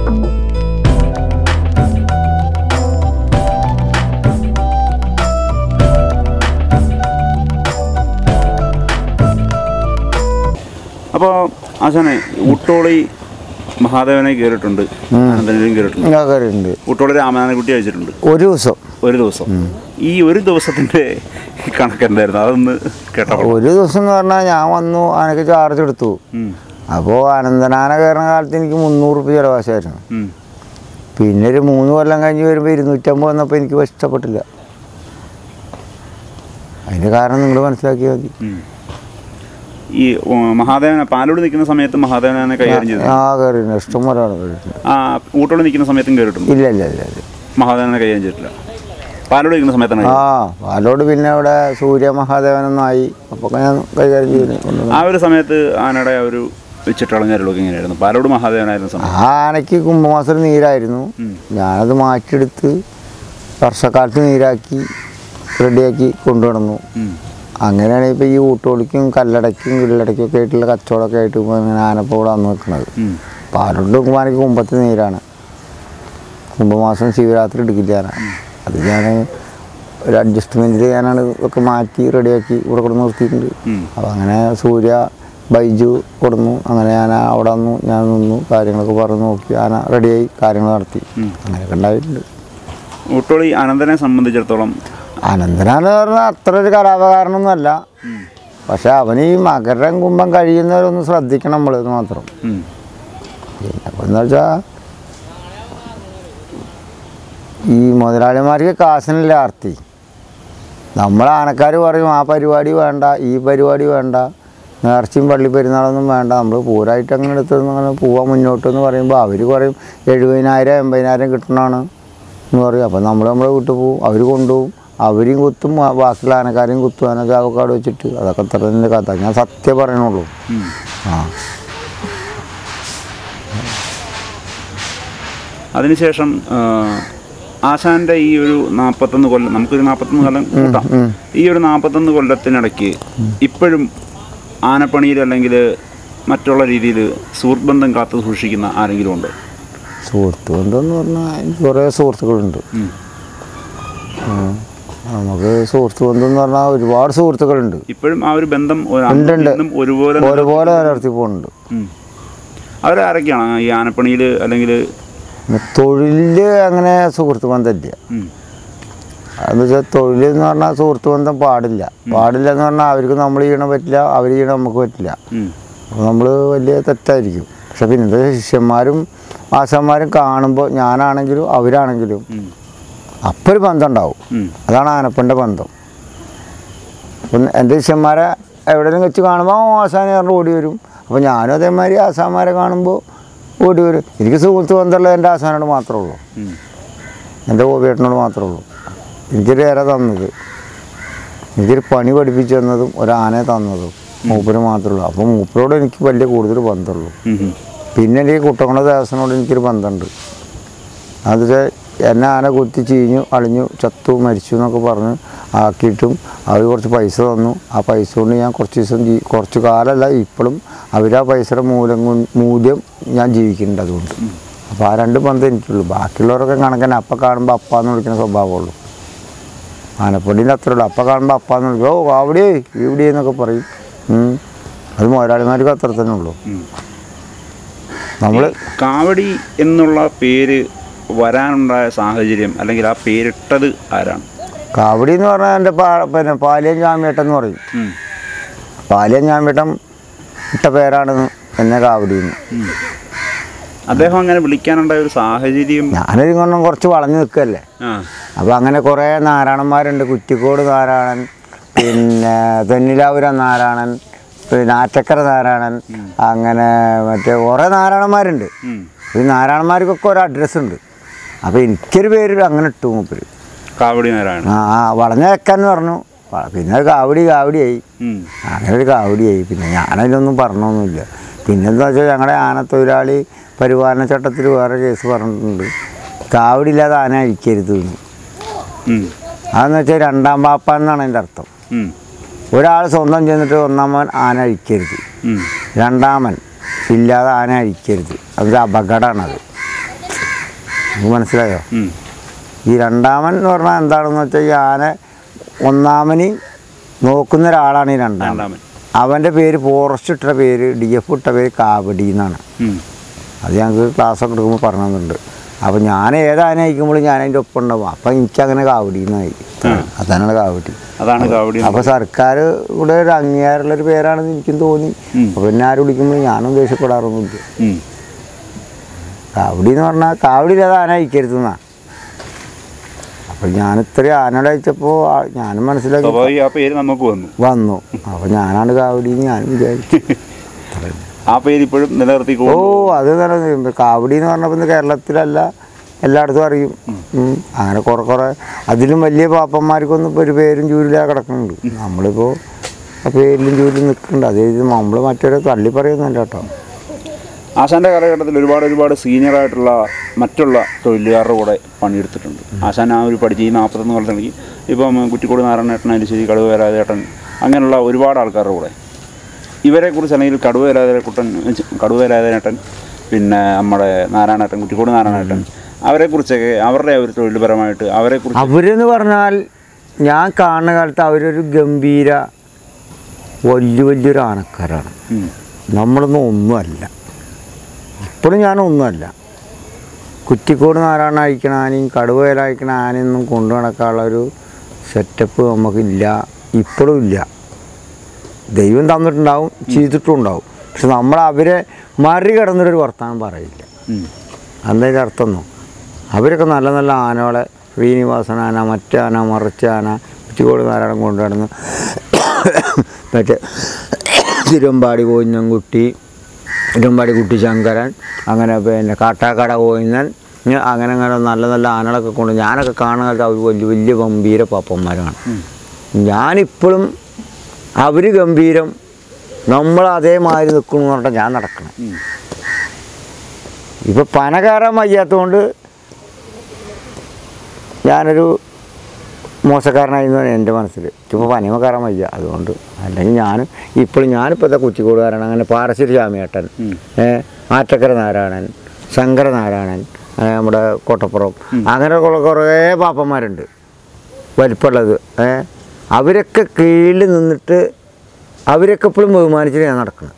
അപ്പോൾ ആശാനെ ഊട്ടോളി മഹാദേവനെ കയറിയിട്ടുണ്ട് അനന്തനെയും കയറിയിട്ടുണ്ട് ഉണ്ടാക്കാറുണ്ട് ഊട്ടോളി രാമനാഥൻകുട്ടി അയച്ചിട്ടുണ്ട് ഒരു ദിവസം ഒരു ദിവസം ഈ ഒരു ദിവസത്തിന്റെ കണക്ക് എന്തായിരുന്നു അതൊന്ന് കേട്ടോ ഒരു ദിവസം എന്ന് പറഞ്ഞാൽ ഞാൻ വന്നു ആനക്ക് ചാർജ് എടുത്തു അപ്പോൾ അനന്തനാന കയറുന്ന കാലത്ത് എനിക്ക് മുന്നൂറ് റുപ്യ ചിലവാശമായിരുന്നു പിന്നെ ഒരു മൂന്ന് കൊല്ലം കഴിഞ്ഞ് വരുമ്പോൾ ഇരുന്നൂറ്റമ്പത് വന്നപ്പോൾ എനിക്ക് ഇഷ്ടപ്പെട്ടില്ല അതിൻ്റെ കാരണം നിങ്ങൾ മനസ്സിലാക്കിയാൽ മതി ഈ ഉം, മഹാദേവനെ പാലോട് നിൽക്കുന്ന സമയത്ത് മഹാദേവനെ കൈകാര്യം ചെയ്തു ആ കയറിയിട്ടുണ്ട് ഇഷ്ടം പോലെ ആൾ കയറിയിട്ടുണ്ട് ആ ഊട്ടോളി നിൽക്കുന്ന സമയത്തും കയറിയിട്ടുണ്ട് ഇല്ല ഇല്ല ഇല്ല ഇല്ല മഹാദേവനെ കൈകാര്യം ചെയ്തിട്ടില്ല പാലോട് നിൽക്കുന്ന സമയത്താണ് ആ പാലോട് പിന്നെ ഇവിടെ സൂര്യ മഹാദേവനൊന്നായി അപ്പോൾ ഞാൻ കൈകാര്യം ചെയ്യുന്നു ആ ഒരു സമയത്ത് ആനയുടെ ആ ഒരു വെച്ചിട്ടളഞ്ഞാലുള്ളൊക്കെ എങ്ങനെയായിരുന്നു പാലോട് മഹാദേവനായിരുന്ന സമയം ആ ആനയ്ക്ക് കുംഭമാസം നീരായിരുന്നു ഞാനത് മാറ്റിയെടുത്ത് വർഷക്കാലത്ത് നീരാക്കി റെഡിയാക്കി കൊണ്ടുവന്നു ഉം. അങ്ങനെയാണ് ഇപ്പോൾ ഈ ഊട്ടോളിക്കും കല്ലടയ്ക്കും കിള്ളടയ്ക്കും ഒക്കെ ആയിട്ടുള്ള കച്ചവടമൊക്കെ ആയിട്ട് ഇപ്പോൾ ഇങ്ങനെ ആനപ്പോൾ ഇവിടെ വന്ന് നിൽക്കുന്നത് ഉം. പാലോട്ട് കുമാരക്ക് കുമ്പത്ത് നീരാണ് കുംഭമാസം ശിവരാത്രി എടുക്കില്ല ആന അത് ഞാൻ ഒരു അഡ്ജസ്റ്റ്മെൻറ്റിൽ ഞാനാണ് ഇതൊക്കെ മാറ്റി റെഡിയാക്കി ഇവിടെ കൊണ്ട് നിർത്തിയിട്ടുണ്ട് ഉം. അപ്പോൾ അങ്ങനെ സൂര്യ ബൈജു കൊടുന്നു അങ്ങനെ ഞാൻ അവിടെ വന്നു ഞാൻ നിന്നു കാര്യങ്ങളൊക്കെ പറഞ്ഞ് നോക്കി ആന റെഡിയായി കാര്യങ്ങൾ നടത്തി ഉം. അങ്ങനെയൊക്കെ ഉണ്ടായിട്ടുണ്ട് ഊട്ടോളി അനന്തനെ സംബന്ധിച്ചിടത്തോളം അനന്തനാന്ന് പറഞ്ഞാൽ അത്ര ഒരു കലാപകാരനൊന്നുമല്ല പക്ഷെ അവന് ഈ മകരം കുംഭം കഴിയുന്നവരൊന്ന് ശ്രദ്ധിക്കണം നമ്മൾ ഇത് മാത്രം ഉം. പിന്നെ ഇപ്പൊ എന്ന് വെച്ചാൽ ഈ മുതലാളിമാർക്ക് കാശിനല്ല ആർത്തി നമ്മൾ ആനക്കാർ പറയും ആ പരിപാടി വേണ്ട ഈ പരിപാടി വേണ്ട നേർച്ചയും പള്ളി പെരുന്നാളൊന്നും വേണ്ട നമ്മൾ പൂരായിട്ട് അങ്ങനെ എടുത്ത് അങ്ങനെ പോവാൻ മുന്നോട്ട് എന്ന് പറയുമ്പോൾ അവർ പറയും എഴുപതിനായിരം എൺപതിനായിരം കിട്ടണതാണ് എന്ന് പറയും അപ്പം നമ്മൾ നമ്മളെ വീട്ടിൽ പോവും അവർ കൊണ്ടുപോകും അവരെയും കുത്തും ആ ബാക്കിയുള്ള ആനക്കാരെയും കുത്തും ആന ചാവക്കാട് വെച്ചിട്ട് അതൊക്കെ അത്ര തന്നെ കഥ ഞാൻ സത്യം പറയണുള്ളൂ ഉം. ആ അതിനുശേഷം ആ, ആശാന്റെ ഈ ഒരു നാൽപ്പത്തൊന്ന് കൊല്ലം നമുക്കൊരു നാൽപ്പത്തൊന്ന് കൊല്ലം കൂട്ടാം ഈ ഒരു നാൽപ്പത്തൊന്ന് കൊല്ലത്തിനിടയ്ക്ക് ഇപ്പോഴും ആനപ്പണിയിൽ അല്ലെങ്കിൽ മറ്റുള്ള രീതിയിൽ സുഹൃത്ത് ബന്ധം കാത്തു സൂക്ഷിക്കുന്ന ആരെങ്കിലും ഉണ്ടോ സുഹൃത്ത് ബന്ധം എന്ന് പറഞ്ഞാൽ എനിക്ക് കുറേ സുഹൃത്തുക്കളുണ്ട് ഉം. ഉം. നമുക്ക് സുഹൃത്ത് ബന്ധം എന്ന് പറഞ്ഞാൽ ഒരുപാട് സുഹൃത്തുക്കളുണ്ട് ഇപ്പോഴും ആ ഒരു ബന്ധം ഒരു- ഉണ്ട്, ഉണ്ട്. ഇന്നും ഒരുപോലെ ഒരുപോലെ നിലനിർത്തി പോകുന്നുണ്ട് ഉം. അവരാരൊക്കെയാണ് ഈ ആനപ്പണിയിൽ അല്ലെങ്കിൽ തൊഴിലിൽ അങ്ങനെ സുഹൃത്ത് ബന്ധമില്ല ഉം. എന്ന് വെച്ചാൽ തൊഴിൽ എന്ന് പറഞ്ഞാൽ സുഹൃത്ത് ബന്ധം പാടില്ല പാടില്ല എന്ന് പറഞ്ഞാൽ അവർക്ക് നമ്മൾ ചെയ്യണം പറ്റില്ല അവർ ചെയ്യണം നമുക്ക് പറ്റില്ല ഉം. അപ്പോൾ നമ്മൾ വലിയ തെറ്റായിരിക്കും പക്ഷെ പിന്നത്തെ ശിഷ്യന്മാരും ആശന്മാരും കാണുമ്പോൾ ഞാനാണെങ്കിലും അവരാണെങ്കിലും ഉം. അപ്പോൾ ഒരു ബന്ധം ഉണ്ടാവും ഉം. അതാണ് ആനപ്പൻ്റെ ബന്ധം ഒന്ന് എൻ്റെ ശിഷ്യന്മാരെ എവിടെയെങ്കിലും വെച്ച് കാണുമ്പോൾ ആശാനെ പറഞ്ഞ് ഓടി വരും അപ്പോൾ ഞാനും അതേമാതിരി ആശാന്മാരെ കാണുമ്പോൾ ഓടി വരും എനിക്ക് സുഹൃത്ത് ബന്ധമുള്ളത് എൻ്റെ ആശാനോട് മാത്രമേ ഉള്ളൂ ഉം. എൻ്റെ ഗോപിയേട്ടനോട് മാത്രമേ ഉള്ളൂ എനിക്കൊരു ഏറെ തന്നത് എനിക്കൊരു പണി പഠിപ്പിച്ചു തന്നതും ഒരു ആനയെ തന്നതും മൂപ്പര് മാത്രമേ ഉള്ളൂ അപ്പോൾ മൂപ്പരോട് എനിക്ക് വലിയ കൂടുതൽ ബന്ധമുള്ളൂ ഉം. ഉം. പിന്നെ എനിക്ക് കുട്ടകുള ദേവസ്വനോട് എനിക്കൊരു ബന്ധമുണ്ട് അത് എന്നെ ആന കുത്തി ചീഞ്ഞു അളിഞ്ഞു ചത്തു മരിച്ചു എന്നൊക്കെ പറഞ്ഞ് ആക്കിയിട്ടും അവർ കുറച്ച് പൈസ തന്നു ആ പൈസ കൊണ്ട് ഞാൻ കുറച്ച് ദിവസം ജീ കുറച്ച് കാലമല്ല ഇപ്പോഴും അവർ ആ പൈസയുടെ മൂല്യം കൊണ്ട് മൂല്യം ഞാൻ ജീവിക്കുന്നുണ്ട് അതുകൊണ്ട് അപ്പോൾ ആ രണ്ട് ബന്ധം എനിക്കുള്ളൂ ബാക്കിയുള്ളവരൊക്കെ കണക്കന്നെ അപ്പം കാണുമ്പോൾ അപ്പാന്ന് വിളിക്കുന്ന സ്വഭാവമുള്ളൂ ആനപ്പള്ളീൻ്റെ അത്രേ ഉള്ളൂ അപ്പം കാണുമ്പോൾ അപ്പാന്ന് വിളിക്കും ഓ അവിടെ ഇവിടെ എന്നൊക്കെ പറയും ഉം. അത് മുതലാളിമാർക്ക് അത്ര തന്നെ ഉള്ളൂ ഉം. നമ്മൾ കാവടി എന്നുള്ള പേര് വരാനുണ്ടായ സാഹചര്യം അല്ലെങ്കിൽ ആ പേരിട്ടത് ആരാണ് കാവടി എന്ന് പറഞ്ഞാൽ എൻ്റെ പാ പിന്നെ പാലിയൻ ജാമ്യേട്ടൻ എന്ന് പറയും ഉം. പാലിയൻ ജാമ്യേട്ടൻ ഇട്ട പേരാണ് എന്നെ കാവടി എന്ന് ഉം. അദ്ദേഹം അങ്ങനെ വിളിക്കാനുണ്ടായ ഒരു സാഹചര്യം ഞാനൊരു കൊണ്ടം കുറച്ച് വളഞ്ഞു നിൽക്കല്ലേ ആ അപ്പോൾ അങ്ങനെ കുറേ നാരായണന്മാരുണ്ട് കുറ്റിക്കോട് നാരായണൻ പിന്നെ തെന്നിലാപുരം നാരായണൻ പിന്നെ ആറ്റക്കര നാരായണൻ അങ്ങനെ മറ്റേ കുറേ നാരായണന്മാരുണ്ട് ഉം. ഈ നാരായണന്മാർക്കൊക്കെ ഒരു അഡ്രസ്സ് ഉണ്ട് അപ്പോൾ എനിക്കൊരു പേര് അങ്ങനെ ഇട്ടു മൂപ്പര് കാവടി നാരായണൻ ആ ആ വളഞ്ഞ വെക്കാന്ന് പറഞ്ഞു വ- പിന്നെ അത് കാവടി കാവടിയായി ഉം. അങ്ങനെ ഒരു കാവടിയായി പിന്നെ ഞാനതിലൊന്നും പറഞ്ഞൊന്നുമില്ല പിന്നെന്താ വെച്ചാൽ ഞങ്ങളുടെ ആനത്തൊഴിലാളി പരിപാലന ചട്ടത്തിൽ വേറെ കേസ് പറഞ്ഞിട്ടുണ്ട് കാവടിയില്ലാതെ ആന അഴിക്കരുത് എന്ന് ഉം. അതെന്ന് വെച്ചാൽ രണ്ടാം പാപ്പ എന്നാണ് അതിൻ്റെ അർത്ഥം ഉം. ഒരാൾ സ്വന്തം ചെന്നിട്ട് ഒന്നാമൻ ആന അഴിക്കരുത് ഉം. രണ്ടാമൻ ഇല്ലാതെ ആന അഴിക്കരുത് അതൊരു അപകടമാണത് നമുക്ക് മനസ്സിലായോ ഉം. ഈ രണ്ടാമൻ എന്ന് പറഞ്ഞാൽ എന്താണെന്ന് വെച്ചാൽ ഈ ആന ഒന്നാമന് നോക്കുന്ന ഒരാളാണ് ഈ രണ്ടാമൻ രണ്ടാമൻ അവൻ്റെ പേര് ഫോറസ്റ്റ് ഇട്ട പേര് ഡി എഫ് ഇട്ട പേര് കാവടി എന്നാണ് ഉം. അത് ഞങ്ങൾക്ക് ക്ലാസ്സൊക്കെ എടുക്കുമ്പോൾ പറഞ്ഞു തന്നിട്ടുണ്ട് അപ്പോൾ ഞാൻ ഏതാന അയക്കുമ്പോൾ ഞാൻ അതിൻ്റെ ഒപ്പം ഉണ്ടാവും അപ്പം എനിക്കങ്ങനെ കാവടി എന്നായി അതാണ് കാവടി അതാണ് കാവടി അപ്പോൾ സർക്കാർ ഇവിടെ ഒരു അംഗീകാരമുള്ളൊരു പേരാണെന്ന് എനിക്കും തോന്നി ഉം. അപ്പോൾ പിന്നെ ആരും വിളിക്കുമ്പോൾ ഞാനും ദേഷ്യപ്പെടാറൊന്നുമില്ല ഉം. കാവടി എന്ന് പറഞ്ഞാൽ കാവടിയില്ലാതെ ആന അയക്കരുതെന്നാ അപ്പോൾ ഞാൻ ഇത്രയും ആനയുടെ അയച്ചപ്പോൾ ഞാനും മനസ്സിലാക്കി സ്വാഭാവിക ആ പേര് നമുക്ക് വന്നു വന്നു അപ്പോൾ ഞാനാണ് കാവടി എന്ന് ഞാനും വിചാരിച്ചു ആ പേര് ഇപ്പോഴും നിലനിർത്തി ഓ അത് തന്നെ കാവടി എന്ന് പറഞ്ഞപ്പോൾ ഇന്ന് കേരളത്തിലല്ല എല്ലായിടത്തും അറിയും ഉം. അങ്ങനെ കുറെ കുറെ അതിലും വലിയ പാപ്പന്മാർക്കൊന്നും ഇപ്പോൾ ഒരു പേരും ജൂലിലാണ് കിടക്കുന്നുണ്ട് നമ്മളിപ്പോൾ ആ പേരിലും ജൂലിലും നിൽക്കുന്നുണ്ട് അത് ഇത് നമ്മൾ മറ്റൊരു തള്ളി പറയുന്നില്ല കേട്ടോ ആശാന്റെ കാലഘട്ടത്തിൽ ഒരുപാട് ഒരുപാട് സീനിയർ ആയിട്ടുള്ള മറ്റുള്ള തൊഴിലുകാരുടെ കൂടെ പണിയെടുത്തിട്ടുണ്ട് ആശാൻ ആ ഒരു പഠിച്ച് ഈ നാൽപ്പത്തൊന്ന് കൊല്ലത്തിലേക്ക് ഇപ്പം കുറ്റിക്കോട് നാരായണേട്ടനായാലും ശരി കടുവ രാജേട്ടൻ അങ്ങനെയുള്ള ഒരുപാട് ആൾക്കാരുടെ കൂടെ ഇവരെ കുറിച്ച് അല്ലെങ്കിൽ കടുവ രാജേട്ടൻ കടുവ രാജേട്ടൻ പിന്നെ നമ്മുടെ നാരായണേട്ടൻ കുറ്റിക്കോട് നാരായണേട്ടൻ അവരെ കുറിച്ചൊക്കെ അവരുടെ ഒരു തൊഴിൽപരമായിട്ട് അവരെ കുറിച്ച് അവരെന്ന് പറഞ്ഞാൽ ഞാൻ കാണുന്ന കാലത്ത് അവരൊരു ഗംഭീര വലിയ വലിയൊരു ആനക്കാരാണ് നമ്മളൊന്നും ഒന്നുമല്ല ഇപ്പോഴും ഞാനൊന്നുമല്ല കുറ്റിക്കോട് നാരായണ അയക്കണ ആനയും കടുവയിൽ അയക്കണ ആനയൊന്നും കൊണ്ടു നടക്കാനുള്ള ഒരു സെറ്റപ്പ് നമുക്കില്ല ഇപ്പോഴും ഇല്ല ദൈവം തന്നിട്ടുണ്ടാവും ചെയ്തിട്ടുണ്ടാവും പക്ഷെ നമ്മൾ അവരെ മറികടന്നൊരു വർത്തമാനം പറയില്ല അതിൻ്റെ അർത്ഥം ഒന്നും അവരൊക്കെ നല്ല നല്ല ആനകളെ ശ്രീനിവാസൻ ആന മറ്റേ ആന മറിച്ച ആന ഉച്ചക്കോട് നാരായണം കൊണ്ടു നടന്ന് മറ്റേ തിരുവമ്പാടി കോയിന്നൻകുട്ടി തിരുവമ്പാടി കുട്ടി ശങ്കരൻ അങ്ങനെ പിന്നെ കാട്ടാക്കട കോയിന്നൻ ഇങ്ങനെ അങ്ങനെ അങ്ങനെ നല്ല നല്ല ആനകളൊക്കെ കൊണ്ട് ഞാനൊക്കെ കാണുന്ന കാലത്ത് അവർ വലിയ വലിയ ഗംഭീര പാപ്പന്മാരാണ് ഞാനിപ്പോഴും അവർ ഗംഭീരം നമ്മൾ അതേമാതിരി നിൽക്കണമെന്ന് പറഞ്ഞിട്ട് ഞാൻ നടക്കണം ഇപ്പം പന കയറാൻ വയ്യാത്തതുകൊണ്ട് ഞാനൊരു മോശക്കാരനായിരുന്നു എൻ്റെ മനസ്സിൽ ഇപ്പോൾ പനിമ കയറാൻ വയ്യ അതുകൊണ്ട് അല്ലെങ്കിൽ ഞാൻ ഇപ്പോഴും ഞാനിപ്പോഴത്തെ കുച്ചിക്കോടുകാരാണ് അങ്ങനെ പാറശ്ശേരി ശ്യാമിയേട്ടൻ ഏ ആറ്റക്കര നാരായണൻ ശങ്കര നാരായണൻ ഏ, നമ്മുടെ കോട്ടപ്പുറം അങ്ങനെയുള്ള കുറേ പാപ്പന്മാരുണ്ട് വലിപ്പമുള്ളത് ഏ അവരൊക്കെ കീഴിൽ നിന്നിട്ട് അവരൊക്കെ എപ്പോഴും ബഹുമാനിച്ചിട്ട് ഞാൻ നടക്കുന്നത്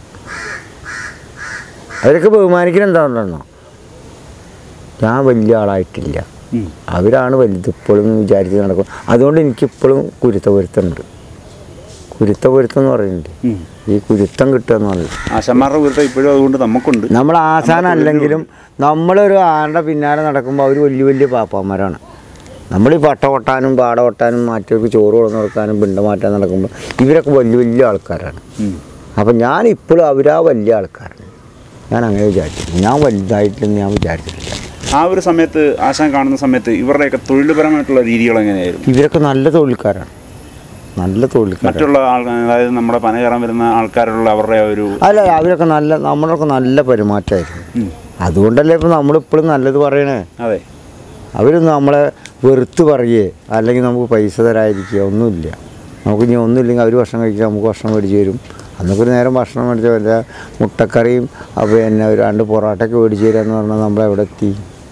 അവരൊക്കെ ബഹുമാനിക്കണം എന്താണെന്നോ ഞാൻ വലിയ ആളായിട്ടില്ല അവരാണ് വലുത് ഇപ്പോഴും എന്ന് വിചാരിച്ച് നടക്കും അതുകൊണ്ട് എനിക്കിപ്പോഴും കുരുത്ത പൊരുത്തമുണ്ട് കുരുത്ത പൊരുത്തം എന്ന് പറയുന്നുണ്ട് ഈ കുരുത്തം കിട്ടുക എന്ന് പറയുന്നത് ആശാന്മാരുടെ വീട്ടിൽ ഇപ്പോഴും അതുകൊണ്ട് നമുക്കുണ്ട് നമ്മൾ ആശാനല്ലെങ്കിലും നമ്മളൊരു ആളുടെ പിന്നാലെ നടക്കുമ്പോൾ അവർ വലിയ വലിയ പാപ്പാന്മാരാണ് നമ്മൾ ഈ പട്ട കൊട്ടാനും പാട കൊട്ടാനും മറ്റവർക്ക് ചോറ് കൊണ്ടു കൊടുക്കാനും പിണ്ട മാറ്റാൻ നടക്കുമ്പോൾ ഇവരൊക്കെ വലിയ വലിയ ആൾക്കാരാണ് ഉം. അപ്പം ഞാൻ ഇപ്പോഴും അവരാ വലിയ ആൾക്കാരാണ് ഞാൻ അങ്ങനെ വിചാരിച്ചിട്ടില്ല ഞാൻ വലുതായിട്ടില്ലെന്ന് ഞാൻ വിചാരിച്ചിട്ടില്ല ആ ഒരു സമയത്ത് ആശാൻ കാണുന്ന സമയത്ത് ഇവരുടെയൊക്കെ തൊഴിൽപരമായിട്ടുള്ള രീതികൾ എങ്ങനെയായിരുന്നു ഇവരൊക്കെ നല്ല തൊഴിൽക്കാരാണ് നല്ല തൊഴിൽക്കാരാണ് മറ്റുള്ള ആൾ അതായത് നമ്മുടെ പന കയറാൻ വരുന്ന ആൾക്കാരുള്ള അവരുടെ ആ ഒരു അല്ല അവരൊക്കെ നല്ല നമ്മളൊക്കെ നല്ല പെരുമാറ്റമായിരുന്നു ഉം. അതുകൊണ്ടല്ലേ ഇപ്പം നമ്മളിപ്പോഴും നല്ലത് പറയണേ അതെ അവരൊന്നും നമ്മളെ വെറുത്ത് പറയേ അല്ലെങ്കിൽ നമുക്ക് പൈസ തരാതിരിക്കുക ഒന്നുമില്ല നമുക്ക് ഇനി ഒന്നുമില്ലെങ്കിൽ അവർ ഭക്ഷണം കഴിക്കുക നമുക്ക് ഭക്ഷണം മേടിച്ച് തരും അന്നൊക്കെ ഒരു നേരം ഭക്ഷണം മേടിച്ച വല്ല മുട്ടക്കറിയും ആ പിന്നെ ഒരു രണ്ട് പൊറോട്ടയൊക്കെ മേടിച്ച് തരിക എന്ന് പറഞ്ഞാൽ നമ്മൾ എവിടെ എത്തി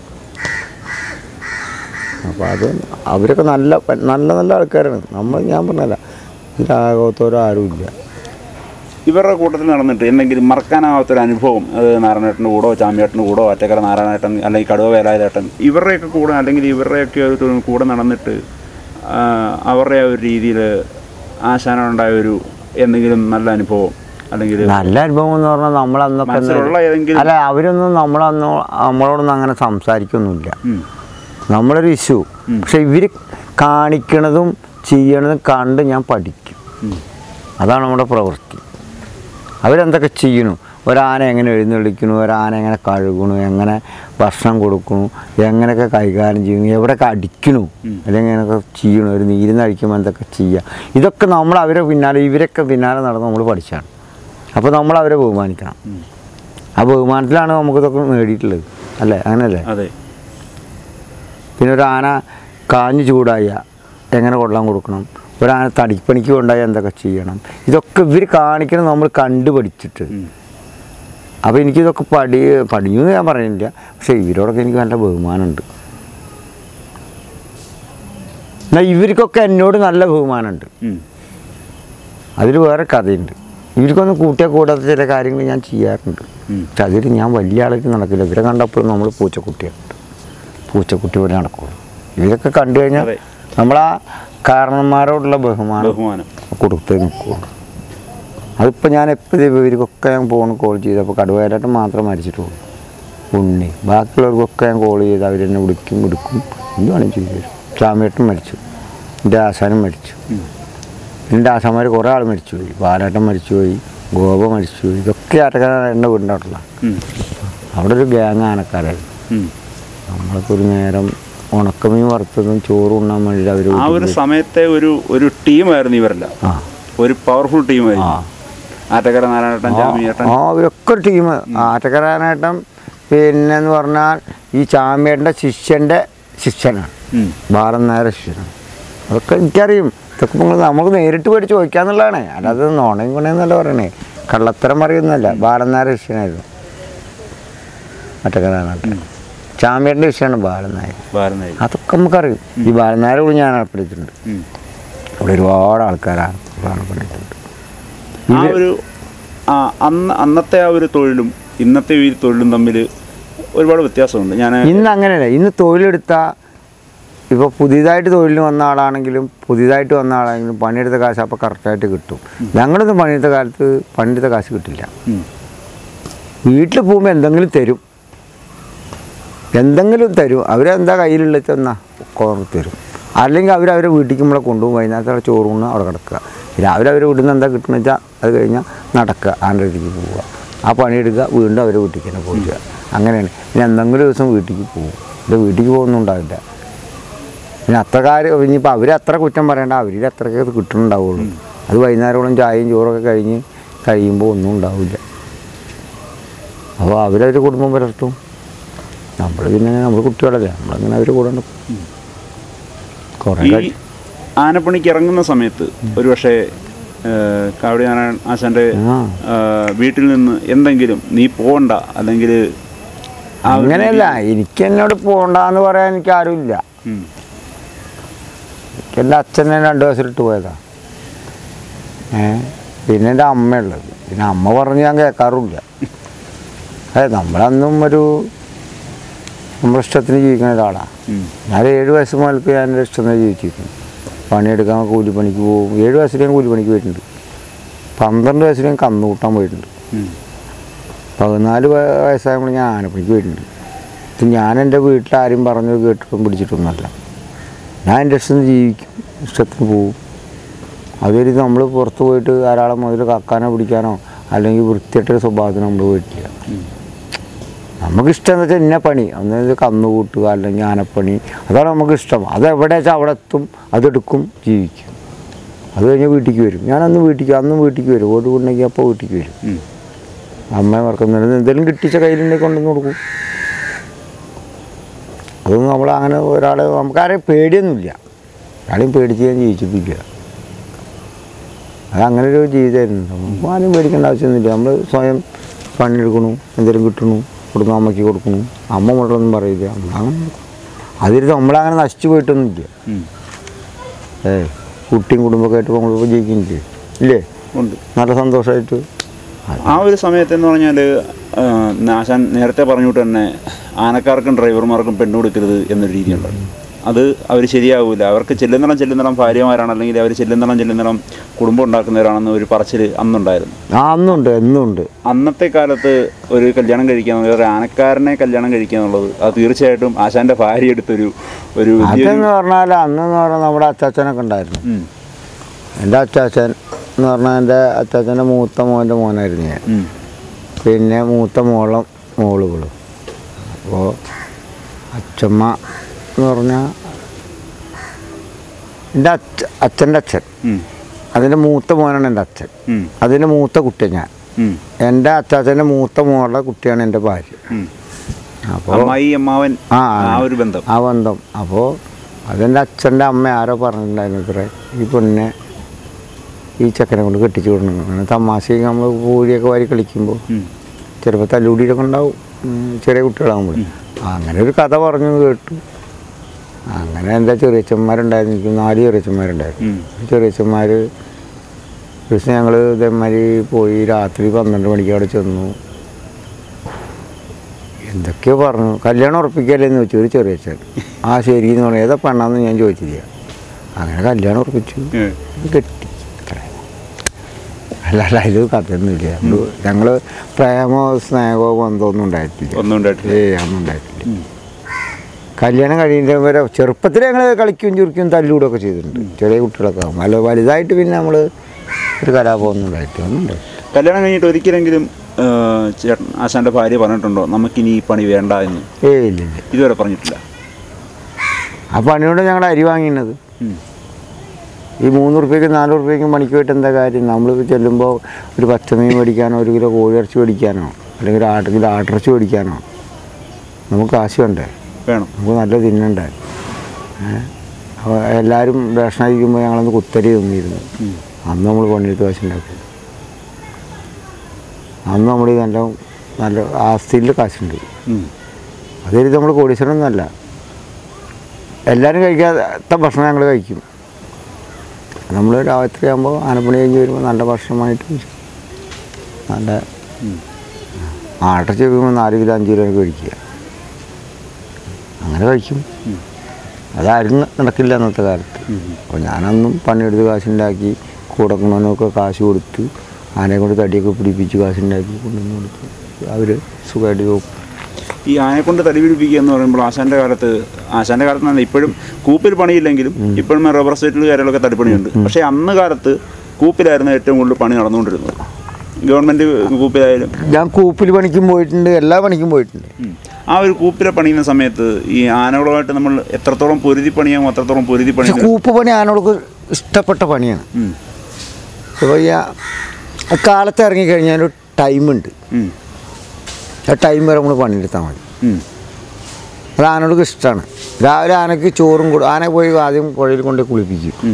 അപ്പോൾ അത് അവരൊക്കെ നല്ല നല്ല നല്ല ആൾക്കാരാണ് നമ്മൾ ഞാൻ പറഞ്ഞല്ല ഇതിലാകത്തോരോ ആരുമില്ല ഇവരുടെ കൂട്ടത്തിൽ നടന്നിട്ട് എന്തെങ്കിലും മറക്കാനാവാത്തൊരു അനുഭവം അത് നാരായണേട്ടൻ്റെ കൂടോ ചാമ്പ്യേട്ടൻ്റെ കൂടോ ഒറ്റക്കര നാരായണേട്ടൻ അല്ലെങ്കിൽ കടുവ വേലായുധേട്ടൻ ഇവരുടെയൊക്കെ കൂടെ അല്ലെങ്കിൽ ഇവരുടെയൊക്കെ ഒരു തൊഴിൽ കൂടെ നടന്നിട്ട് ആ, അവരുടെ ആ ഒരു രീതിയിൽ ആശാനുണ്ടായ ഒരു എന്തെങ്കിലും നല്ല അനുഭവം അല്ലെങ്കിൽ നല്ല അനുഭവം എന്ന് പറഞ്ഞാൽ നമ്മളന്നൊക്കെ മനസ്സിലുള്ള ഏതെങ്കിലും അല്ല അവരൊന്നും നമ്മളന്ന് നമ്മളോടൊന്നും അങ്ങനെ സംസാരിക്കൊന്നുമില്ല ഉം. നമ്മളൊരു ഇഷ്യൂ പക്ഷെ ഇവർ കാണിക്കണതും ചെയ്യണതും കണ്ട് ഞാൻ പഠിക്കും ഉം. അതാണ് നമ്മുടെ പ്രവൃത്തി അവരെന്തൊക്കെ ചെയ്യണു ഒരാന എങ്ങനെ എഴുന്നള്ളിക്കണു ഒരാന എങ്ങനെ കഴുകണു എങ്ങനെ ഭക്ഷണം കൊടുക്കണു എങ്ങനെയൊക്കെ കൈകാര്യം ചെയ്യുന്നു എവിടെയൊക്കെ അടിക്കണു അല്ലെങ്കിൽ എങ്ങനെയൊക്കെ ചെയ്യണു ഒരു നീരുന്ന് അടിക്കുമ്പോൾ എന്തൊക്കെ ചെയ്യുക ഇതൊക്കെ നമ്മൾ അവരെ പിന്നാലെ ഇവരൊക്കെ പിന്നാലെ നടന്ന് നമ്മൾ പഠിച്ചാണ് അപ്പോൾ നമ്മൾ അവരെ ബഹുമാനിക്കണം ആ ബഹുമാനത്തിലാണ് നമുക്കിതൊക്കെ നേടിയിട്ടുള്ളത് അല്ലേ അങ്ങനെയല്ലേ അതെ പിന്നെ ഒരു ആന കാഞ്ഞു ചൂടായ എങ്ങനെ കൊള്ളാൻ കൊടുക്കണം ഒരു ആന തടിപ്പണിക്ക് കൊണ്ടായ എന്തൊക്കെ ചെയ്യണം ഇതൊക്കെ ഇവർ കാണിക്കണം നമ്മൾ കണ്ടു പഠിച്ചിട്ട് ഉം. അപ്പോൾ എനിക്കിതൊക്കെ പഠി പഠിഞ്ഞു എന്ന് ഞാൻ പറയുന്നില്ല പക്ഷേ ഇവരോടൊക്കെ എനിക്ക് നല്ല ബഹുമാനമുണ്ട് എന്നാൽ ഇവർക്കൊക്കെ എന്നോട് നല്ല ബഹുമാനമുണ്ട് ഉം. അതിൽ വേറെ കഥയുണ്ട് ഇവർക്കൊന്നും കൂട്ടിയാൽ കൂടാത്ത ചില കാര്യങ്ങൾ ഞാൻ ചെയ്യാറുണ്ട് ഉം. പക്ഷെ അതിൽ ഞാൻ വലിയ ആളായിട്ട് നടക്കില്ല ഇവരെ കണ്ടപ്പോഴും നമ്മൾ പൂച്ചക്കുട്ടിയാണ് പൂച്ചക്കുട്ടി പോലെ നടക്കുള്ളൂ ഇവരൊക്കെ കണ്ടു കഴിഞ്ഞാൽ അതെ. നമ്മളാ കാരണന്മാരോടുള്ള ബഹുമാനം ബഹുമാനം കൊടുത്തേ നിൽക്കുള്ളൂ അതിപ്പോൾ ഞാൻ എപ്പോഴും ഇവർക്കൊക്കെ ഞാൻ ഫോൺ കോൾ ചെയ്തപ്പോൾ കടുവയിലായിട്ട് മാത്രം മരിച്ചിട്ടുള്ളൂ ഉണ്ണി ബാക്കിയുള്ളവർക്കൊക്കെ ഞാൻ കോൾ ചെയ്ത് അവരെന്നെ വിളിക്കും വിളിക്കും എന്ത് വേണമെങ്കിൽ ചെയ്തു തരും ചാമേട്ടൻ മരിച്ചു എൻ്റെ ആശാനും മരിച്ചു ഉം. എൻ്റെ ആശാന്മാർ കുറേ ആൾ മരിച്ചുപോയി ബാലേട്ടൻ മരിച്ചുപോയി ഗോപ മരിച്ചുപോയി ഇതൊക്കെ ആട്ടക്കാരാണ് എൻ്റെ വീടിൻ്റെ അടുത്തുള്ള ഉം. അവിടെ ഒരു ഗ്യാങ് ആനക്കാരായിരുന്നു ഉം. നമ്മളൊക്കെ ഒരു നേരം ഉണക്കമീൻ വറുത്തതും ചോറ് ഉണ്ണാൻ വേണ്ടിയിട്ട് അവർ ആ ഒരു സമയത്തെ ഒരു ഒരു ടീമായിരുന്നു ഇവരല്ല ആ ഒരു പവർഫുൾ ആ ടീമായിരുന്നു ആറ്റക്കര നാരായണേട്ടൻ ജാമിയേട്ടൻ ആ അവരൊക്കെ ഒരു ടീം ആറ്റക്കരാനായിട്ടും പിന്നെന്ന് പറഞ്ഞാൽ ഈ ചാമ്യേട്ടൻ്റെ ശിഷ്യൻ്റെ ശിഷ്യനാണ് ഉം. ബാലൻ നായർ ശിഷ്യനാണ് അതൊക്കെ എനിക്കറിയും ഇതൊക്കെ നമ്മൾ നമുക്ക് നേരിട്ട് പോയിട്ട് ചോദിക്കാന്നുള്ളതാണ് അല്ലാതെ നോണയും കൊണ്ടേന്നല്ല പറയണേ കള്ളത്തരം പറയുന്നല്ല ബാലൻ നായർ ശിഷ്യനായിരുന്നു ആറ്റക്കരാനായിട്ട് ചാമ്യേട്ടൻ്റെ ശിഷ്യനാണ് ബാലൻ നായർ ഭാരനായി അതൊക്കെ നമുക്കറിയും ഈ ബാലൻ നായരെ കൂടി ഞാൻ ഏർപ്പെടുത്തിയിട്ടുണ്ട് ഉം. അവിടെ ഒരുപാട് ആൾക്കാരാണ് ഏർപ്പെടുത്തിയിട്ടുണ്ട് ആ ഒരു ആ അന്ന് അന്നത്തെ ആ ഒരു തൊഴിലും ഇന്നത്തെ ഈ തൊഴിലും തമ്മിൽ ഒരുപാട് വ്യത്യാസമുണ്ട് ഞാൻ ഇന്ന് അങ്ങനെയല്ല ഇന്ന് തൊഴിലെടുത്ത ഇപ്പോൾ പുതിയതായിട്ട് തൊഴിലിന് വന്ന ആളാണെങ്കിലും പുതിയതായിട്ട് വന്ന ആളാണെങ്കിലും പണിയെടുത്ത കാശ് അപ്പോൾ കറക്റ്റായിട്ട് കിട്ടും ഞങ്ങളൊന്നും പണിയെടുത്ത കാലത്ത് പണിയെടുത്ത കാശ് കിട്ടില്ല വീട്ടിൽ പോകുമ്പോൾ എന്തെങ്കിലും തരും എന്തെങ്കിലും തരും അവരെന്താ കയ്യിലുള്ള ചെന്നാ കുറവ് തരും അല്ലെങ്കിൽ അവർ അവരെ വീട്ടിലേക്ക് നമ്മളെ കൊണ്ടുപോകും വൈകുന്നേരത്തെ അവിടെ ചോറ് കൊണ്ട് അവിടെ കിടക്കുക രാവിലെ അവരെ വീട്ടിൽ നിന്ന് എന്താ കിട്ടുന്ന വെച്ചാൽ അത് കഴിഞ്ഞാൽ നടക്കുക ആൻ്റെ വീട്ടിലേക്ക് പോവുക ആ പണിയെടുക്കുക വീണ്ടും അവരെ വീട്ടിലേക്ക് തന്നെ പോവുക അങ്ങനെയാണ് പിന്നെ എന്തെങ്കിലും ദിവസം വീട്ടിലേക്ക് പോകും ഇത് വീട്ടിലേക്ക് പോകുന്നുണ്ടാവില്ല പിന്നെ അത്ര കാര്യം ഇനിയിപ്പോൾ അവർ അത്ര കുറ്റം പറയണ്ട അവരിൽ അത്രയൊക്കെ അത് കിട്ടുന്നുണ്ടാവുള്ളൂ അത് വൈകുന്നേരത്തോളം ചായയും ചോറൊക്കെ കഴിഞ്ഞ് കഴിയുമ്പോൾ ഒന്നും ഉണ്ടാവില്ല അപ്പോൾ അവരവർ കുടുംബം പുലർത്തും നമ്മൾ പിന്നെ നമ്മൾ കുട്ടികളല്ലേ നമ്മളങ്ങനെ അവർ കൂടെ നടക്കും. കുറേ ഈ കാര്യം ആനപ്പണിക്ക് ഇറങ്ങുന്ന സമയത്ത് ഒരുപക്ഷെ കാവടി നാരായണൻ ആശാന്റെ ആ ആ, വീട്ടിൽ നിന്ന് എന്തെങ്കിലും നീ പോകണ്ട അല്ലെങ്കിൽ ആ ഒരു അങ്ങനെയല്ല എനിക്ക് എന്നോട് പോകണ്ടെന്ന് പറയാൻ എനിക്ക് ആരുമില്ല ഉം. എനിക്ക് എൻ്റെ അച്ഛനെ രണ്ട് വയസ്സിലിട്ട് പോയതാ ഏ പിന്നെ എൻ്റെ അമ്മയുള്ളത് പിന്നെ അമ്മ പറഞ്ഞ് ഞാൻ കേൾക്കാറുമില്ല ഏ നമ്മളന്നും ഒരു നമ്മുടെ ഇഷ്ടത്തിന് ജീവിക്കുന്ന ഒരാളാണ് ഉം. ഞാൻ ഏഴ് വയസ്സ് മുതൽക്ക് ഞാൻ എൻ്റെ ഇഷ്ടത്തിന് ജീവിച്ചിരിക്കുന്നു പണിയെടുക്കാൻ കൂലിപ്പണിക്ക് പോകും ഏഴ് വയസ്സിൽ ഞാൻ കൂലിപ്പണിക്ക് പോയിട്ടുണ്ട് പന്ത്രണ്ട് വയസ്സിൽ ഞാൻ കന്ന് കൂട്ടാൻ പോയിട്ടുണ്ട് ഉം. പതിനാല് വയ- വയസ്സായപ്പോൾ ഞാൻ ആനപ്പണിക്ക് പോയിട്ടുണ്ട് ഇത് ഞാൻ എൻ്റെ വീട്ടിൽ ആരും പറഞ്ഞു കേട്ടിട്ടും പിടിച്ചിട്ടൊന്നുമല്ല ഞാൻ എൻ്റെ ഇഷ്ടത്തിന് ജീവിക്കും ഇഷ്ടത്തിന് പോവും അതൊരു നമ്മൾ പുറത്ത് പോയിട്ട് ധാരാളം മുതൽ കക്കാനോ പിടിക്കാനോ അല്ലെങ്കിൽ വൃത്തിയായിട്ടൊരു സ്വഭാവത്തിന് നമ്മൾ പോയിട്ടില്ല ഉം. നമുക്ക് ഇഷ്ടം എന്ന് വെച്ചാൽ ഇന്ന പണി ഒന്ന് കന്ന് കൂട്ടുക അല്ലെങ്കിൽ ആനപ്പണി അതാണ് നമുക്ക് ഇഷ്ടം അത് എവിടെ വെച്ചാൽ അവിടെ എത്തും അതെടുക്കും ജീവിക്കും അത് കഴിഞ്ഞ് വീട്ടിലേക്ക് വരും ഞാൻ അന്ന് വീട്ടിലേക്ക് അന്നും വീട്ടിലേക്ക് വരും ഓട് കൊണ്ടെങ്കിൽ അപ്പോൾ വീട്ടിലേക്ക് വരും ഉം. അമ്മ മറക്കുന്നുണ്ട് എന്തെങ്കിലും കിട്ടിച്ച കയ്യിലുണ്ടെങ്കിൽ കൊണ്ടുവന്ന് കൊടുക്കും അതൊന്നും നമ്മൾ അങ്ങനെ ഒരാളെ നമുക്കാരെയും പേടിയൊന്നുമില്ല ആരെയും പേടിച്ച് ഞാൻ ജീവിച്ചിട്ടില്ല അതങ്ങനെ ഒരു ജീവിതമായിരുന്നു നമുക്ക് ആരും പേടിക്കേണ്ട ആവശ്യമൊന്നുമില്ല നമ്മൾ സ്വയം പണിയെടുക്കണു എന്തെങ്കിലും കിട്ടണു കൊടുക്കും അമ്മയ്ക്ക് കൊടുക്കണു അമ്മ മുള്ളൊന്നും പറയില്ല നമ്മളങ്ങനെ അതിൽ നമ്മളങ്ങനെ നശിച്ചു പോയിട്ടൊന്നുമില്ല ഉം. ഏ കുട്ടിയും കുടുംബമൊക്കെ ആയിട്ട് നമ്മളിപ്പോൾ ജീവിക്കുന്നില്ലേ ഇല്ലേ ഉണ്ട് നല്ല സന്തോഷമായിട്ട് ആ ഒരു സമയത്ത് എന്ന് പറഞ്ഞാൽ ആശാൻ നേരത്തെ പറഞ്ഞിട്ട് തന്നെ ആനക്കാർക്കും ഡ്രൈവർമാർക്കും പെണ്ണു കൊടുക്കരുത് എന്നൊരു രീതിയുണ്ട് അത് അവർ ശരിയാവില്ല അവർക്ക് ചെല്ലുന്നിടം ചെല്ലുന്നിടം ഭാര്യമാരാണ് അല്ലെങ്കിൽ അവർ ചെല്ലുന്നിടം ചെല്ലുന്നിടം കുടുംബം ഉണ്ടാക്കുന്നവരാണെന്ന് ഒരു പറച്ചിൽ അന്നുണ്ടായിരുന്നു ആ അന്നുണ്ട് എന്നുണ്ട് അന്നത്തെ കാലത്ത് ഒരു കല്യാണം കഴിക്കുക എന്നുള്ളത് ഒരു ആനക്കാരനെ കല്യാണം കഴിക്കുക എന്നുള്ളത് അത് തീർച്ചയായിട്ടും ആശാന്റെ ഭാര്യ എടുത്തൊരു ഒരു വലിയൊരു അതെന്ന് പറഞ്ഞാൽ അന്നെന്ന് പറഞ്ഞാൽ നമ്മുടെ അച്ചാച്ചനൊക്കെ ഉണ്ടായിരുന്നു ഉം, എൻ്റെ അച്ചാച്ചൻ എന്ന് പറഞ്ഞാൽ എൻ്റെ അച്ചാച്ചൻ്റെ മൂത്ത മോൻ്റെ മോനായിരുന്നു ഞാൻ ഉം, പിന്നെ മൂത്ത മോളം മോളുകളും അപ്പോൾ അച്ഛമ്മ എന്ന് പറഞ്ഞാൽ എൻ്റെ അച്ഛ അച്ഛൻ്റെ അച്ഛൻ ഉം, അതിൻ്റെ മൂത്ത മോനാണ് എൻ്റെ അച്ഛൻ ഉം, അതിൻ്റെ മൂത്ത കുട്ടി ഞാൻ ഉം, എൻ്റെ അച്ചാച്ചൻ്റെ മൂത്ത മോളുടെ കുട്ടിയാണ് എൻ്റെ ഭാര്യ ഉം. അപ്പോൾ അമ്മായി അമ്മാവൻ ആ ആ ഒരു ബന്ധം ആ ബന്ധം അപ്പോൾ അതെൻ്റെ അച്ഛൻ്റെ അമ്മ ആരോ പറഞ്ഞിട്ടുണ്ടായിരുന്നു ഇത്ര ഈ പെണ്ണിനെ ഈ ചെക്കനെ കൊണ്ട് കെട്ടിച്ചു വിടണം അങ്ങനെ തമാശയ്ക്ക് നമ്മൾ പൂരിയൊക്കെ വാരി കളിക്കുമ്പോൾ ഉം, ചിലപ്പോൾ തല്ലുകൂടിയിട്ടൊക്കെ ഉണ്ടാവും ഉം, ചെറിയ കുട്ടികളാകുമ്പോൾ അങ്ങനെ ഒരു കഥ പറഞ്ഞു കേട്ടു അങ്ങനെ എൻ്റെ ചെറിയച്ചന്മാരുണ്ടായിരുന്നു എനിക്ക് നാല് ചെറിയച്ചന്മാരുണ്ടായിരുന്നു ഉം. ചെറിയച്ചന്മാർ ഒരു ദിവസം ഞങ്ങൾ ഇതേമാതിരി പോയി രാത്രി പന്ത്രണ്ട് മണിക്ക് അവിടെ ചെന്നു എന്തൊക്കെയോ പറഞ്ഞു കല്യാണം ഉറപ്പിക്കല്ലേ എന്ന് ചോദിച്ചു ഒരു ചെറിയച്ഛൻ ആ ശരി എന്ന് പറഞ്ഞു ഏതാ പെണ്ണാന്ന് ഞാൻ ചോദിച്ചില്ല അങ്ങനെ കല്യാണം ഉറപ്പിച്ചു ഏ. കെട്ടി അത്ര അല്ലാതെ അതിൽ കഥയൊന്നുമില്ല ഞങ്ങൾ പ്രേമോ സ്നേഹമോ ബന്ധമൊന്നും ഉണ്ടായിട്ടില്ല ഒന്നും ഉണ്ടായിട്ടില്ല ഏ ഒന്നും ഉണ്ടായിട്ടില്ല കല്യാണം കഴിയുന്ന വരെ ചെറുപ്പത്തിൽ ഞങ്ങൾ കളിക്കും ചുരുക്കും തല്ലൂടൊക്കെ ചെയ്തിട്ടുണ്ട് ചെറിയ കുട്ടികളൊക്കെ ആകുമ്പോൾ അല്ല വലുതായിട്ട് പിന്നെ നമ്മൾ ഒരു കലാപമൊന്നും ഉണ്ടായിട്ടില്ല ഒന്നും ഉണ്ടായിട്ടില്ല കല്യാണം കഴിഞ്ഞിട്ട് ഒരിക്കലെങ്കിലും ആ, ചേട്ടൻ ആശാന്റെ ഭാര്യ പറഞ്ഞിട്ടുണ്ടോ നമുക്കിനി ഈ പണി വേണ്ട എന്ന് ഏ ഇല്ല ഇല്ല ഇതുവരെ പറഞ്ഞിട്ടില്ല ആ പണിയോട് ഞങ്ങൾ അരി വാങ്ങിയത് ഉം. ഈ മൂന്ന് റുപ്യക്ക് നാല് റുപ്യക്ക് പണിക്ക് പോയിട്ട് എന്താ കാര്യം നമ്മൾ ചെല്ലുമ്പോൾ ഒരു പച്ചമീൻ മേടിക്കാനോ ഒരു കിലോ കോഴിയിറച്ചി മേടിക്കാനോ അല്ലെങ്കിൽ ഒരു ആട്ട് കിലോ ആട്ടിറച്ചി മേടിക്കാനോ നമുക്ക് കാശ് വേണ്ടേ വേണം നമുക്ക് നല്ല തിന്നണ്ടേ ഏഹ് അപ്പോൾ എല്ലാവരും റേഷനായിരിക്കുമ്പോൾ ഞങ്ങളൊന്ന് കുത്തരി തിന്നിരുന്നു ഉം. അന്ന് നമ്മൾ പണിയെടുത്ത് കാശുണ്ടാക്കും അന്ന് നമ്മൾ നല്ല നല്ല ആസ്തിയിൽ കാശുണ്ട് ഉം. അതൊരു നമ്മൾ കോടീശ്വരനൊന്നുമല്ല എല്ലാവരും കഴിക്കാത്ത ഭക്ഷണം ഞങ്ങൾ കഴിക്കും നമ്മൾ രാത്രി ആകുമ്പോൾ ആനപ്പണി കഴിഞ്ഞ് വരുമ്പോൾ നല്ല ഭക്ഷണമായിട്ട് കഴിക്കും. നല്ല ഉം. ആട്ടിറച്ചി വെക്കുമ്പോൾ നാല് കിലോ അഞ്ച് കിലോ ഒക്കെ കഴിക്കുക അങ്ങനെ കഴിക്കും ഉം. അതാരും നടക്കില്ല അന്നത്തെ കാലത്ത് ഉം. അപ്പോൾ ഞാനന്നും പണിയെടുത്ത് കാശുണ്ടാക്കി കൂടക്കണവനൊക്കെ കാശ് കൊടുത്ത് ആനയെ കൊണ്ട് തടിയൊക്കെ പിടിപ്പിച്ച് കാശുണ്ടാക്കി കൊണ്ടുവന്ന് കൊടുത്ത് അവർ സുഖമായിട്ട് പോകും ഈ ആനയെ കൊണ്ട് തടി പിടിപ്പിക്കുക എന്ന് പറയുമ്പോൾ ആശാന്റെ കാലത്ത് ആശാന്റെ കാലത്ത് നല്ല ഇപ്പോഴും കൂപ്പിൽ പണിയില്ലെങ്കിലും ഇപ്പോഴും റബ്ബർ സ്റ്റേറ്റിൽ കാര്യങ്ങളൊക്കെ തടിപ്പണിയുണ്ട് പക്ഷേ അന്ന് കാലത്ത് കൂപ്പിലായിരുന്നു ഏറ്റവും കൂടുതൽ പണി നടന്നുകൊണ്ടിരുന്നത് ഗവൺമെന്റ് കൂപ്പിലായാലും ഞാൻ കൂപ്പിൽ പണിക്കും പോയിട്ടുണ്ട് എല്ലാ പണിക്കും പോയിട്ടുണ്ട് ഉം. ആ ഒരു കൂപ്പിലെ പണിയുന്ന സമയത്ത് ഈ ആനകളുമായിട്ട് നമ്മൾ എത്രത്തോളം പൊരുതി പണിയാമോ അത്രത്തോളം പൊരുതി പക്ഷെ പണി കൂപ്പ് പണി ആനോൾക്ക് ഇഷ്ടപ്പെട്ട പണിയാണ് ഉം. അപ്പോൾ ഈ ആ- ആ കാലത്ത് ഇറങ്ങിക്കഴിഞ്ഞാൽ ഒരു ടൈമുണ്ട് ഉം. ആ ടൈം വരെ നമ്മൾ പണിയെടുത്താൽ മതി ഉം. അത് ആനോൾക്ക് ഇഷ്ടമാണ് രാവിലെ ആനയ്ക്ക് ചോറും കൊടു ആന പോയി ആദ്യം പുഴയിൽ കൊണ്ട് കുളിപ്പിക്കും ഉം.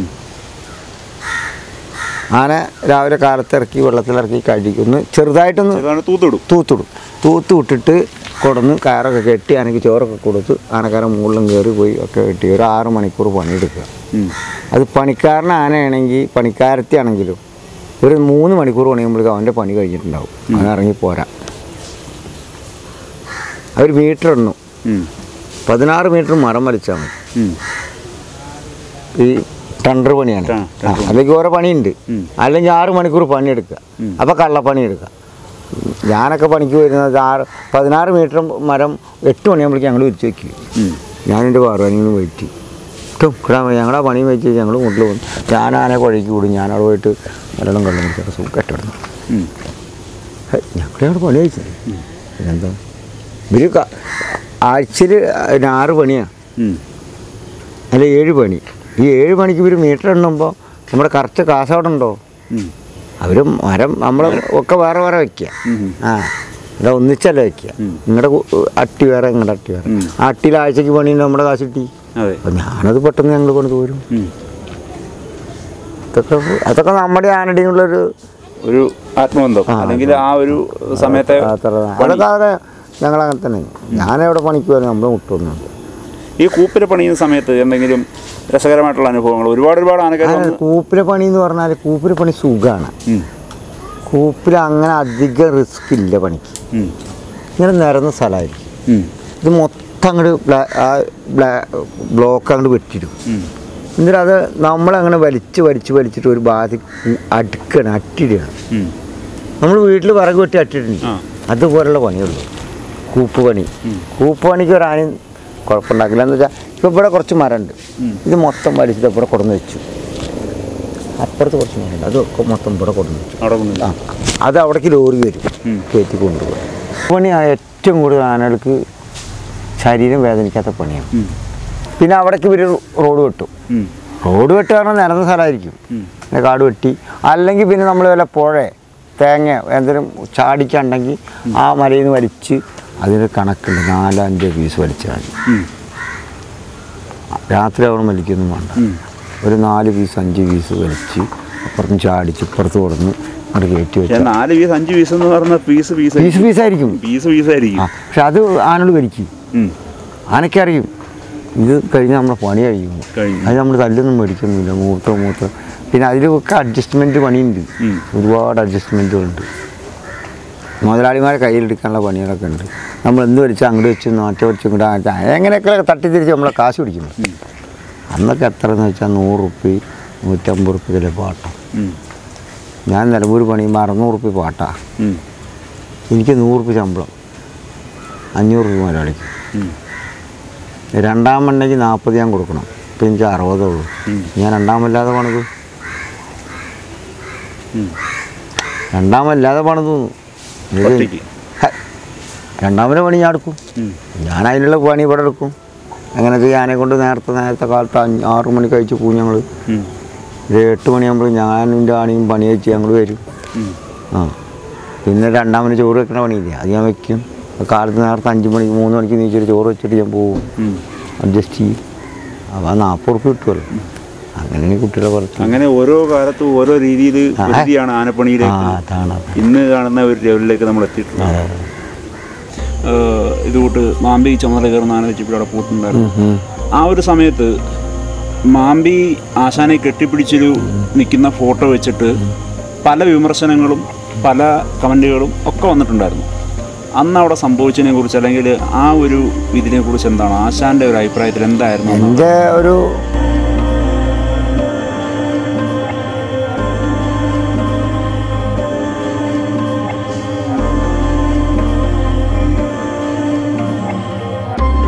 ആന രാവിലെ കാലത്ത് ഇറക്കി വെള്ളത്തിലിറക്കി കഴുകി ഒന്ന് ചെറുതായിട്ടൊന്ന് ചെറുതാണ് തൂത്തിടും തൂത്തിടും തൂത്ത് വിട്ടിട്ട് കൊടുന്ന് കയറൊക്കെ കെട്ടി ആനയ്ക്ക് ചോറൊക്കെ കൊടുത്ത് ആനക്കാരൻ മുകളിലും കയറി പോയി ഒക്കെ കെട്ടി ഒരു ആറ് മണിക്കൂർ പണിയെടുക്കുക ഉം. അത് പണിക്കാരൻ ആനയാണെങ്കിൽ പണിക്കാരത്തി ആണെങ്കിലും ഒരു മൂന്ന് മണിക്കൂർ പണിയുമ്പോഴേക്കും അവൻ്റെ പണി കഴിഞ്ഞിട്ടുണ്ടാവും അവൻ ഇറങ്ങി പോരാ അവർ മീറ്റർ എണ്ണു ഉം. പതിനാറ് മീറ്റർ മരം വലിച്ചാൽ മതി ഉം. ഈ ടണ്ടർ പണിയാണ് ആ, ആ, അല്ലെങ്കിൽ ഓരോ പണിയുണ്ട് ഉം. അല്ലെങ്കിൽ ആറ് മണിക്കൂർ പണിയെടുക്കുക ഉം. അപ്പോൾ കള്ളപ്പണി എടുക്കുക ഞാനൊക്കെ പണിക്ക് വരുന്നത് ആറ് പതിനാറ് മീറ്റർ മരം എട്ട് മണിയാകുമ്പോഴേക്കും ഞങ്ങൾ വിരിച്ച് വയ്ക്കും ഉം. ഞാനെൻ്റെ പാർവാനിന്ന് പോയിട്ട് ഇട്ടും കിടാൻ ഞങ്ങളാ പണി വെച്ച് ഞങ്ങൾ കൊണ്ടു പോകും ഞാൻ ആനെ കുഴയ്ക്ക് കൂടും ഞാനവിടെ പോയിട്ട് വെള്ളം കള്ളം കുടിച്ചാൽ സുഖം കെട്ടിടുന്നു ഉം. ഞങ്ങളവിടെ പണി കഴിച്ചത് പിന്നെന്താ ഇവർ ആഴ്ചയിൽ ആറ് പണിയാണ് ഉം. അല്ല ഏഴ് പണി ഈ ഏഴ് പണിക്ക് ഇവർ മീറ്റർ എണ്ണുമ്പോൾ നമ്മുടെ കറക്റ്റ് കാശ് അവിടെ ഉണ്ടോ ഉം. അവർ മരം നമ്മൾ ഒക്കെ വേറെ വേറെ വയ്ക്കുക ഉം. ആ ഇവിടെ ഒന്നിച്ചല്ല വയ്ക്കുക ഉം. നിങ്ങളുടെ അട്ടി വേറെ നിങ്ങളുടെ അട്ടി വേറെ ഉം. ആ അട്ടിയിൽ ആഴ്ചക്ക് പണിയുണ്ട് നമ്മുടെ കാശ് കിട്ടി അതെ അപ്പം ഞാനത് പെട്ടെന്ന് ഞങ്ങൾ കൊണ്ട് പോരും ഉം. ഇതൊക്കെ അതൊക്കെ നമ്മുടെ ആനടിയുള്ളൊരു ഒരു ആത്മബന്ധം ആ, അല്ലെങ്കിൽ ആ ഒരു സമയത്തെ അത്ര പണി. അതൊക്കെ അവിടെ ഞങ്ങളങ്ങനെ തന്നെ ഞാനെവിടെ പണിക്ക് വരും നമ്മൾ മുട്ടൊന്നുണ്ട് ഈ കൂപ്പിൽ പണിയുന്ന സമയത്ത് എന്തെങ്കിലും രസകരമായിട്ടുള്ള അനുഭവങ്ങൾ ഒരുപാട് ഒരുപാട് ആനക്കാർ അങ്ങനെ വന്ന് കൂപ്പിലെ പണി എന്ന് പറഞ്ഞാൽ കൂപ്പിലെ പണി സുഖമാണ് ഉം. കൂപ്പിൽ അങ്ങനെ അധികം റിസ്ക് ഇല്ല പണിക്ക് ഉം. ഇങ്ങനെ നിരന്ന സ്ഥലമായിരിക്കും ഉം. ഇത് മൊത്തം അങ്ങോട്ട് ബ്ലാ ആ ബ്ലാ ബ്ലോക്ക് അങ്ങോട്ട് വെട്ടിടും ഉം. എന്നിട്ട് അത് നമ്മളങ്ങനെ വലിച്ച് വലിച്ച് വലിച്ചിട്ട് ഒരു ബാധി അടുക്കാണ് അട്ടിടുകയാണ് ഉം. നമ്മൾ വീട്ടിൽ വിറക് വെട്ടി അട്ടിട്ടുണ്ട് ആ. അതുപോലുള്ള പണിയുള്ളൂ കൂപ്പ് പണി ഉം. കൂപ്പ് പണിക്ക് ഒരു ആനയും കുഴപ്പമുണ്ടാക്കില്ല എന്ന് വെച്ചാൽ ഇപ്പോൾ ഇവിടെ കുറച്ച് മരമുണ്ട് ഉം. ഇത് മൊത്തം വലിച്ചിട്ട് ഇവിടെ കൊടുന്ന് വെച്ചു അപ്പുറത്ത് കുറച്ച് മരമുണ്ട് അതൊക്കെ മൊത്തം ഇവിടെ കൊടുന്ന് വെച്ചു അവിടെ കൊണ്ടുവന്ന്. ആ അത് അവിടേക്ക് ലോറി വരും ഉം. കയറ്റി കൊണ്ടുപോകും പണി ആ ഏറ്റവും കൂടുതൽ ആനകൾക്ക് ശരീരം വേദനിക്കാത്ത പണിയാണ് ഉം. പിന്നെ അവിടേക്ക് ഇവർ റോഡ് വെട്ടും ഉം. റോഡ് വെട്ട് പറഞ്ഞാൽ നിരന്ന സ്ഥലമായിരിക്കും ഉം. പിന്നെ കാട് വെട്ടി അല്ലെങ്കിൽ പിന്നെ നമ്മൾ വല്ല പുഴ തേങ്ങ എന്തെങ്കിലും ചാടിക്കുണ്ടെങ്കിൽ ആ മലയിൽ നിന്ന് വലിച്ച് അതിന് കണക്കുണ്ട് നാലോ അഞ്ചോ പീസ് വലിച്ചാൽ മതി ഉം. രാത്രി അവിടെ വലിക്കൊന്നും വേണ്ട ഉം. ഒരു നാല് പീസ് അഞ്ച് പീസ് വലിച്ച് അപ്പുറത്തും ചാടിച്ച് ഇപ്പുറത്ത് കൊടുന്ന് അവിടെ കയറ്റി പക്ഷെ വെച്ച നാല് പീസ് അഞ്ച് പീസ് എന്ന് പറഞ്ഞ പീസ് പീസ് പീസ് പീസായിരിക്കും പീസ് പീസായിരിക്കും ആ പക്ഷെ അത് ആനോട് കടിക്കും ഉം. ആനയ്ക്കറിയും ഇത് കഴിഞ്ഞാൽ നമ്മളെ പണി കഴിയും കഴിഞ്ഞു. അത് നമ്മൾ തല്ലൊന്നും മേടിക്കൊന്നുമില്ല മൂത്ര മൂത്ര പിന്നെ അതിലൊക്കെ അഡ്ജസ്റ്റ്മെൻറ്റ് പണിയുണ്ട് ഉം. ഒരുപാട് അഡ്ജസ്റ്റ്മെൻറ്റുകളുണ്ട് മുതലാളിമാരെ കയ്യിലെടുക്കാനുള്ള പണികളൊക്കെ ഉണ്ട് നമ്മൾ എന്ത് വലിച്ചാൽ അങ്ങോട്ട് വെച്ച് നാറ്റ വെച്ച് ഇങ്ങോട്ട് ആറ്റാ എങ്ങനെയൊക്കെ തട്ടിത്തിരിച്ച് നമ്മളെ കാശ് പിടിക്കുന്നു അന്നൊക്കെ എത്ര എന്ന് വെച്ചാൽ നൂറ് റുപ്പി നൂറ്റമ്പത് റുപ്യ ചില പാട്ടം ഉം. ഞാൻ നിലമ്പൂർ പണിയുമ്പോൾ അറുന്നൂറ് റുപ്യ പാട്ടാ ഉം. എനിക്ക് നൂറ് റുപ്യ ശമ്പളം അഞ്ഞൂറ് രൂപ മുതലാളിക്ക് ഉം. രണ്ടാമുണ്ടെങ്കിൽ നാൽപ്പത് ഞാൻ കൊടുക്കണം ഇപ്പം എനിക്ക് അറുപതേ ഉള്ളൂ ഉം. ഞാൻ രണ്ടാമല്ലാതെ പണിത് ഉം. രണ്ടാമല്ലാതെ പണിതു ഇത് ഒറ്റയ്ക്ക് ഹ, രണ്ടാമത്തെ പണി ഞാൻ എടുക്കും ഉം. ഞാൻ അതിനുള്ള പണി ഇവിടെ എടുക്കും അങ്ങനെയൊക്കെ ഞാനെ കൊണ്ട് നേരത്തെ നേരത്തെ കാലത്ത് അഞ്ച് ആറ് മണി കഴിച്ച് പോകും ഞങ്ങൾ ഉം. ഒരു എട്ട് മണിയാകുമ്പോൾ ഞാനും എൻ്റെ ആണിയും പണി കഴിച്ച് ഞങ്ങൾ വരും ഉം. ആ പിന്നെ രണ്ടാമത് ചോറ് വെക്കണ പണിയില്ല അത് ഞാൻ വെക്കും കാലത്ത് നേരത്തെ അഞ്ച് മണിക്ക് മൂന്ന് മണിക്ക് നീച്ചൊരു ചോറ് വെച്ചിട്ട് ഞാൻ പോകും ഉം. അഡ്ജസ്റ്റ് ചെയ്യും അപ്പോൾ ആ നാൽപ്പത് ഉറുപ്പ് കിട്ടുമല്ലോ അങ്ങനെയാണ് കുട്ടികളെ കുറച്ച് അങ്ങനെ ഓരോ കാലത്തും ഓരോ രീതിയിൽ ആ. രീതിയാണ് ആ ആനപ്പണിയിലേക്ക് അതാണ് അത്. ഇന്ന് കാണുന്ന ഒരു ലെവലിലേക്ക് നമ്മൾ എത്തിയിട്ടുണ്ട് അതെ. ഏഹ് ഇതുകൂട്ട് മാമ്പി ചുമതല കയറുന്ന ആന വെച്ചപ്പോൾ അവിടെ പോയിട്ടുണ്ടായിരുന്നു ഉം, ഉം. ആ ഒരു സമയത്ത് മാമ്പി ആശാനെ കെട്ടിപ്പിടിച്ചൊരു നിൽക്കുന്ന ഫോട്ടോ വെച്ചിട്ട് പല വിമർശനങ്ങളും പല കമൻറ്റുകളും ഒക്കെ വന്നിട്ടുണ്ടായിരുന്നു അന്ന് അവിടെ സംഭവിച്ചതിനെ കുറിച്ച് അല്ലെങ്കിൽ ആ ഒരു ഇതിനെ കുറിച്ച് എന്താണ് ആശാന്റെ ഒരു അഭിപ്രായത്തിൽ എന്തായിരുന്നു അന്ന്? എൻ്റെ ഒരു